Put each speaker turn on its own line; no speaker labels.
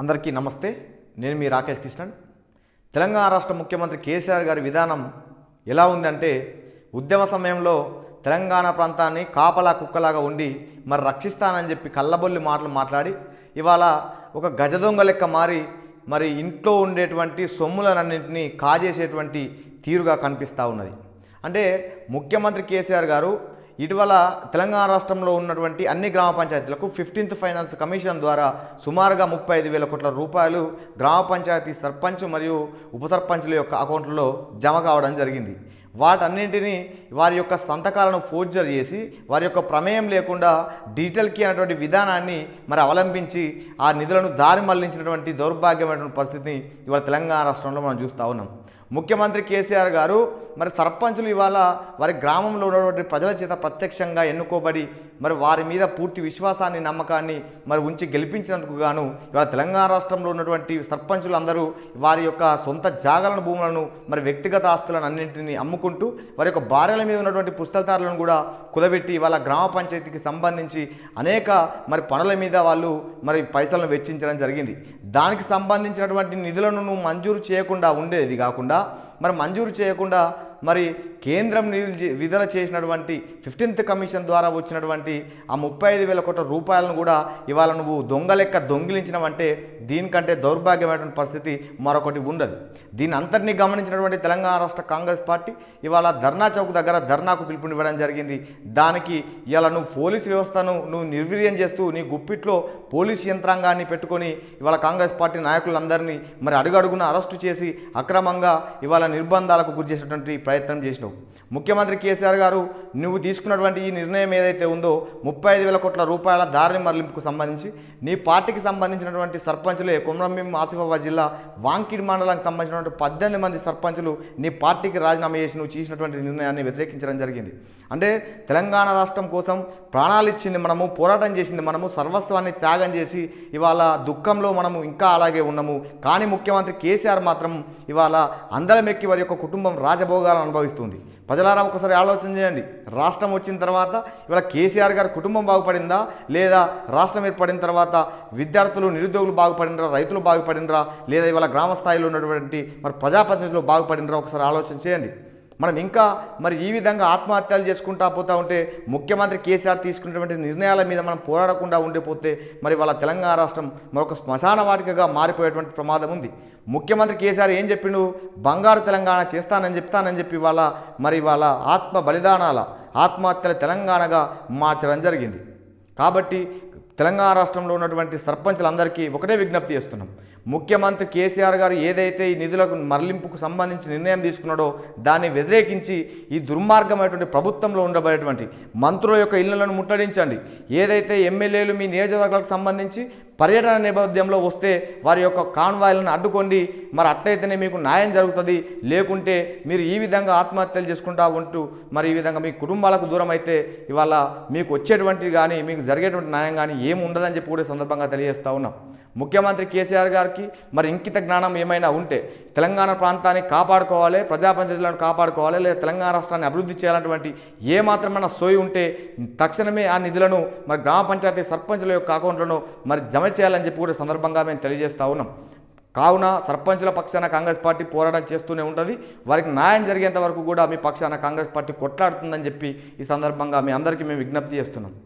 అందరికీ నమస్తే నేను మీ రాకేష్ కృష్ణన్ తెలంగాణ రాష్ట్ర ముఖ్యమంత్రి కేసీఆర్ గారి విధానం ఎలా ఉందంటే ఉద్యమ సమయంలో తెలంగాణ ప్రాంతాన్ని కాపలా కుక్కలాగా ఉండి మరి రక్షిస్తానని చెప్పి కళ్ళబొల్లి మాటలు మాట్లాడి ఇవాళ ఒక గజదొంగ లెక్క మారి మరి ఇంట్లో ఉండేటువంటి సొమ్ములన్నింటినీ కాజేసేటువంటి తీరుగా కనిపిస్తూ ఉన్నది అంటే ముఖ్యమంత్రి కేసీఆర్ గారు ఇటీవల తెలంగాణ రాష్ట్రంలో ఉన్నటువంటి అన్ని గ్రామ పంచాయతీలకు ఫిఫ్టీన్త్ ఫైనాన్స్ కమిషన్ ద్వారా సుమారుగా ముప్పై ఐదు వేల కోట్ల రూపాయలు గ్రామ పంచాయతీ సర్పంచ్ మరియు ఉప సర్పంచ్ల యొక్క అకౌంట్లలో జమ కావడం జరిగింది వాటన్నింటినీ వారి యొక్క సంతకాలను ఫోర్జర్ చేసి వారి యొక్క ప్రమేయం లేకుండా డిజిటల్ కీ అనేటువంటి విధానాన్ని మరి అవలంబించి ఆ నిధులను దారి మళ్లించినటువంటి దౌర్భాగ్యమైనటువంటి పరిస్థితిని ఇవాళ తెలంగాణ రాష్ట్రంలో మనం చూస్తూ ఉన్నాం ముఖ్యమంత్రి కేసీఆర్ గారు మరి సర్పంచులు ఇవాళ వారి గ్రామంలో ఉన్నటువంటి ప్రజల చేత ప్రత్యక్షంగా ఎన్నుకోబడి మరి వారి మీద పూర్తి విశ్వాసాన్ని నమ్మకాన్ని మరి ఉంచి గెలిపించినందుకు గాను ఇవాళ తెలంగాణ రాష్ట్రంలో ఉన్నటువంటి సర్పంచులు అందరూ వారి యొక్క సొంత జాగరణ భూములను మరి వ్యక్తిగత ఆస్తులను అన్నింటినీ అమ్ముకుంటూ వారి యొక్క భార్యల మీద ఉన్నటువంటి పుస్తకాలను కూడా కుదబెట్టి ఇవాళ గ్రామ పంచాయతీకి సంబంధించి అనేక మరి పనుల మీద వాళ్ళు మరి పైసలను వెచ్చించడం జరిగింది దానికి సంబంధించినటువంటి నిధులను నువ్వు మంజూరు చేయకుండా ఉండేది కాకుండా మరి మంజూరు చేయకుండా మరి కేంద్రం నిధులు విడుదల చేసినటువంటి ఫిఫ్టీన్త్ కమిషన్ ద్వారా వచ్చినటువంటి ఆ ముప్పై ఐదు వేల కోట్ల రూపాయలను కూడా ఇవాళ నువ్వు దొంగ లెక్క దొంగిలించినవంటే దీనికంటే దౌర్భాగ్యమైనటువంటి పరిస్థితి మరొకటి ఉండదు దీని అంతటినీ గమనించినటువంటి తెలంగాణ రాష్ట్ర కాంగ్రెస్ పార్టీ ఇవాళ ధర్నా చౌక్ దగ్గర ధర్నాకు పిలుపునివ్వడం జరిగింది దానికి ఇవాళ నువ్వు పోలీస్ వ్యవస్థను నువ్వు నిర్వీర్యం చేస్తూ నీ గుప్పిట్లో పోలీస్ యంత్రాంగాన్ని పెట్టుకొని ఇవాళ కాంగ్రెస్ పార్టీ నాయకులందరినీ మరి అడుగడుగున అరెస్టు చేసి అక్రమంగా ఇవాళ నిర్బంధాలకు గురి చేసేటువంటి ప్రయత్నం చేసినావు ముఖ్యమంత్రి కేసీఆర్ గారు నువ్వు తీసుకున్నటువంటి ఈ నిర్ణయం ఏదైతే ఉందో ముప్పై ఐదు వేల కోట్ల రూపాయల దారిని మరలింపుకు సంబంధించి నీ పార్టీకి సంబంధించినటువంటి సర్పంచులే కొమరంభీం ఆసిఫాబాద్ జిల్లా వాంకిడ్ మండలానికి సంబంధించినటువంటి పద్దెనిమిది మంది సర్పంచులు నీ పార్టీకి రాజీనామా చేసి నువ్వు చేసినటువంటి నిర్ణయాన్ని వ్యతిరేకించడం జరిగింది అంటే తెలంగాణ రాష్ట్రం కోసం ప్రాణాలు ఇచ్చింది మనము పోరాటం చేసింది మనము సర్వస్వాన్ని త్యాగం చేసి ఇవాళ దుఃఖంలో మనము ఇంకా అలాగే ఉన్నాము కానీ ముఖ్యమంత్రి కేసీఆర్ మాత్రం ఇవాళ అందలమెక్కి వారి యొక్క కుటుంబం రాజభోగాలను అనుభవిస్తుంది ప్రజలారా ఒకసారి ఆలోచన చేయండి రాష్ట్రం వచ్చిన తర్వాత ఇవాళ కేసీఆర్ గారి కుటుంబం బాగుపడిందా లేదా రాష్ట్రం ఏర్పడిన తర్వాత విద్యార్థులు నిరుద్యోగులు బాగుపడినరా రైతులు బాగుపడినరా లేదా ఇవాళ గ్రామ స్థాయిలో ఉన్నటువంటి మరి ప్రజాప్రతినిధులు బాగుపడినరా ఒకసారి ఆలోచన చేయండి మనం ఇంకా మరి ఈ విధంగా ఆత్మహత్యలు చేసుకుంటా పోతా ఉంటే ముఖ్యమంత్రి కేసీఆర్ తీసుకున్నటువంటి నిర్ణయాల మీద మనం పోరాడకుండా ఉండిపోతే మరి వాళ్ళ తెలంగాణ రాష్ట్రం మరొక శ్మశాన వాటికగా మారిపోయేటువంటి ప్రమాదం ఉంది ముఖ్యమంత్రి కేసీఆర్ ఏం చెప్పిండు బంగారు తెలంగాణ చేస్తానని చెప్తానని చెప్పి వాళ్ళ మరి వాళ్ళ ఆత్మ బలిదానాల ఆత్మహత్యల తెలంగాణగా మార్చడం జరిగింది కాబట్టి తెలంగాణ రాష్ట్రంలో ఉన్నటువంటి సర్పంచులందరికీ ఒకటే విజ్ఞప్తి చేస్తున్నాం ముఖ్యమంత్రి కేసీఆర్ గారు ఏదైతే ఈ నిధులకు మరలింపుకు సంబంధించి నిర్ణయం తీసుకున్నాడో దాన్ని వ్యతిరేకించి ఈ దుర్మార్గమైనటువంటి ప్రభుత్వంలో ఉండబడేటువంటి మంత్రుల యొక్క ఇళ్లను ముట్టడించండి ఏదైతే ఎమ్మెల్యేలు మీ నియోజకవర్గాలకు సంబంధించి పర్యటన నేపథ్యంలో వస్తే వారి యొక్క కాన్వాయ్లను అడ్డుకోండి మరి అట్టయితేనే మీకు న్యాయం జరుగుతుంది లేకుంటే మీరు ఈ విధంగా ఆత్మహత్యలు చేసుకుంటా ఉంటూ మరి ఈ విధంగా మీ కుటుంబాలకు దూరం అయితే ఇవాళ మీకు వచ్చేటువంటిది కానీ మీకు జరిగేటువంటి న్యాయం కానీ ఏమి ఉండదని చెప్పి కూడా ఈ సందర్భంగా తెలియజేస్తా ఉన్నాం ముఖ్యమంత్రి కేసీఆర్ గారికి మరి ఇంకిత జ్ఞానం ఏమైనా ఉంటే తెలంగాణ ప్రాంతాన్ని కాపాడుకోవాలి ప్రజాప్రతినిధులను కాపాడుకోవాలి లేదా తెలంగాణ రాష్ట్రాన్ని అభివృద్ధి చేయాలన్నటువంటి ఏ మాత్రమైన సోయి ఉంటే తక్షణమే ఆ నిధులను మరి గ్రామ పంచాయతీ సర్పంచుల యొక్క అకౌంట్లను మరి జమ చేయాలని చెప్పి కూడా ఈ సందర్భంగా మేము తెలియజేస్తా ఉన్నాం కావున సర్పంచుల పక్షాన కాంగ్రెస్ పార్టీ పోరాటం చేస్తూనే ఉంటుంది వారికి న్యాయం జరిగేంత వరకు కూడా మీ పక్షాన కాంగ్రెస్ పార్టీ కొట్లాడుతుందని చెప్పి ఈ సందర్భంగా మీ అందరికీ మేము విజ్ఞప్తి చేస్తున్నాం